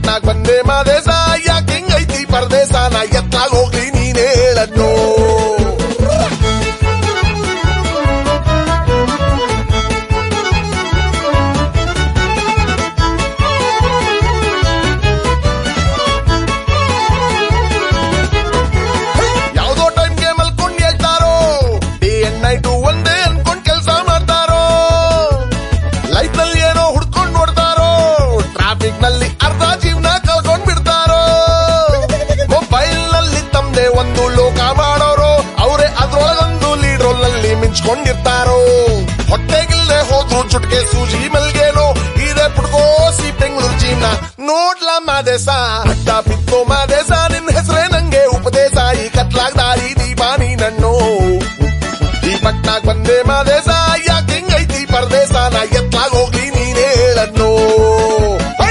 ಪಟ್ನಾಗ್ ಬಂದೆ ಮಾದೇಶ ಯಾಕೆ ಹಿಂಗೈತಿ ಪರದೇಶ ನಾ ಎತ್ತಾಗ ಹೋಗ್ಲಿ ನೀನ್ ಹೇಳನ್ನು ಯಾವ್ದೋ ಟೈಮ್ಗೆ ಮಲ್ಕೊಂಡ್ ಹೇಳ್ತಾರೋ ಡೇ ಅಂಡ್ ನೈಟು ಒಂದೇ ಅನ್ಕೊಂಡ್ ಕೆಲ್ಸ ಮಾಡ್ತಾರೋ ಲೈಫ್ ನಲ್ಲಿ ಏನೋ ಹುಡ್ಕೊಂಡ್ ನೋಡ್ತಾರೋ ಟ್ರಾಫಿಕ್ ನಲ್ಲಿ ಅರ್ಧ ಜೀವನ ಕಳ್ಕೊಂಡ್ ಬಿಡ್ತಾರೋ ಮೊಬೈಲ್ ನಲ್ಲಿ ತಮ್ದೆ ಒಂದು ಲೋಕ ಮಾಡೋರು ಅವರೇ ಅದ್ರೊಳಗೊಂದು ಲೀಡ್ ರೋಲ್ ನಲ್ಲಿ ಮಿಂಚ್ಕೊಂಡಿರ್ತಾರೋ ಹೊಟ್ಟೆಗಿಲ್ಲದೆ ಹೋದ್ರು ಚುಟ್ಕೆ ಸೂಜಿ ಮಲ್ಗೇನೋ ಇದೇ ಪುಡ್ಕೋಸಿ ಬೆಂಗಳೂರು ಜೀವನ ನೋಡ್ಲ ಮಾದೇಶ ಅಡ್ಡ ಬಿತ್ತೋ ಮಾದೇಶ ನಿನ್ ಹೆಸರೇ ನಂಗೆ ಉಪದೇಶ ಈ ಕತ್ಲಾಗ್ ದಾರಿ ದೀಪಾನಿ ನನ್ನೋ ಈ ಪಟ್ನಾಗ್ ಬಂದೆ ಮಾದೇಶ ಯಾಕೆ ಹಿಂಗೈತಿ ಪರದೇಶ ನಾ ಎತ್ಲಾಗ್ ಹೋಗ್ಲಿ ನೀನೇ ಹೇಳನ್ನು ಹೈ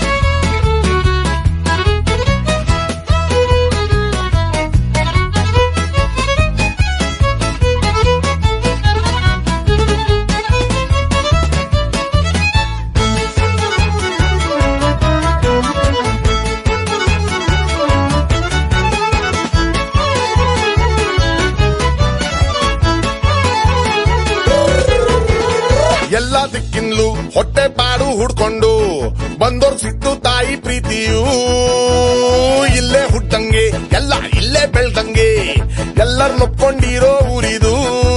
ಎಲ್ಲ ದಿಕ್ಕಿನ್ಲು ಹೊಟ್ಟೆ ಪಾಡು ಹುಡ್ಕೊಂಡು ಬಂದೋರ್ ಸಿಕ್ತು ತಾಯಿ ಪ್ರೀತಿಯೂ ಇಲ್ಲೇ ಹುಟ್ಟಂಗೆ ಎಲ್ಲ ಇಲ್ಲೇ ಬೆಳ್ದಂಗೆ ಎಲ್ಲರ ನೊಪ್ಕೊಂಡಿರೋ ಊರಿದು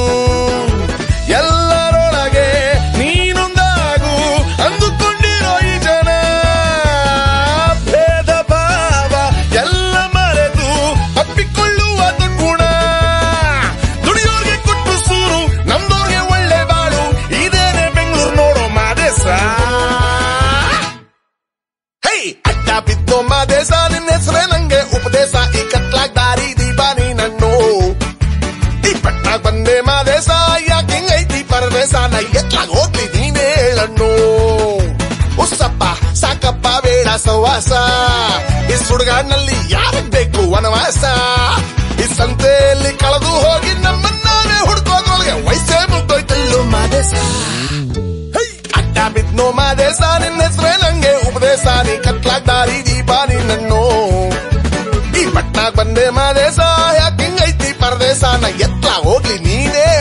ಎಲ್ಲರೊಳಗೆ ನೀನೊಂದಾಗು ಅಂದುಕೊಂಡಿರೋ ಈ ಜನ ಭೇದ ಭಾವ ಎಲ್ಲ ಮರೆತು ಅಪ್ಪಿಕೊಳ್ಳುವ ದುರ್ಗುಣ ದುಡಿಯೋರ್ಗೆ ಕೊಟ್ಟು ಸೂರು ನಮ್ದೋರ್ಗೆ ಒಳ್ಳೆ ಬಾಳು ಇದೇನೆ ಬೆಂಗಳೂರು ನೋಡೋ ಮಾದೇಶ ಹೇ ಅಡ್ಡ ಬಿದ್ದೋ ಮಾದೇಶ ನಿನ್ನ ಹೆಸರೇ ನಂಗೆ ಉಪದೇಶ ಈ ಕತ್ಲಾಗ್ ದಾರಿ ದೀಪಾನಿ ನನ್ನು ಈ ಪಟ್ನಾಗ್ ಬಂದೆ ಮಾದೇಶ ಯಾಕೆ ಹಿಂಗೈತಿ ಪರದೇಶ ನಾ ಎತ್ಲಾಗ್ ಹೋಗ್ಲಿ ನೀನೇ ಹೇಳಣ್ಣು ಉಸ್ಸಪ್ಪ ಸಾಕಪ್ಪ ಬೇಡ ಸವಾಸ ಈ ಸುಡುಗಾಡ್ನಲ್ಲಿ ಯಾರಕ್ ಬೇಕು ವನವಾಸ ಈ ಸಂತೆಯಲ್ಲಿ ಕಳೆದು ಹೋಗಿ ನಮ್ಮನ್ನಾನೇ ಹುಡ್ಕೋದ್ರೊಳಗೆ ವಯಸ್ಸೇ ಮುಗ್ದೋಯ್ತಲ್ಲೋ ಮಾದೇಶ ಹೈ! ಅಡ್ಡ ಬಿದ್ನೋ ಮಾದೇಶ ನಿನ್ನ ಹೆಸರೇ ನಂಗೆ ಉಪದೇಶ ನೀ ಕತ್ಲಾಗ್ ದಾರಿ ದೀಪಾನಿ ನನ್ನು ಈ ಪಟ್ನಾಗ್ ಬಂದೆ ಮಾದೇಶ ಯಾಕೆ ಹಿಂಗೈತಿ ಪರದೇಶ ನಾ ಎತ್ಲಾಗ್ ಹೋಗ್ಲಿ ನೀನೇ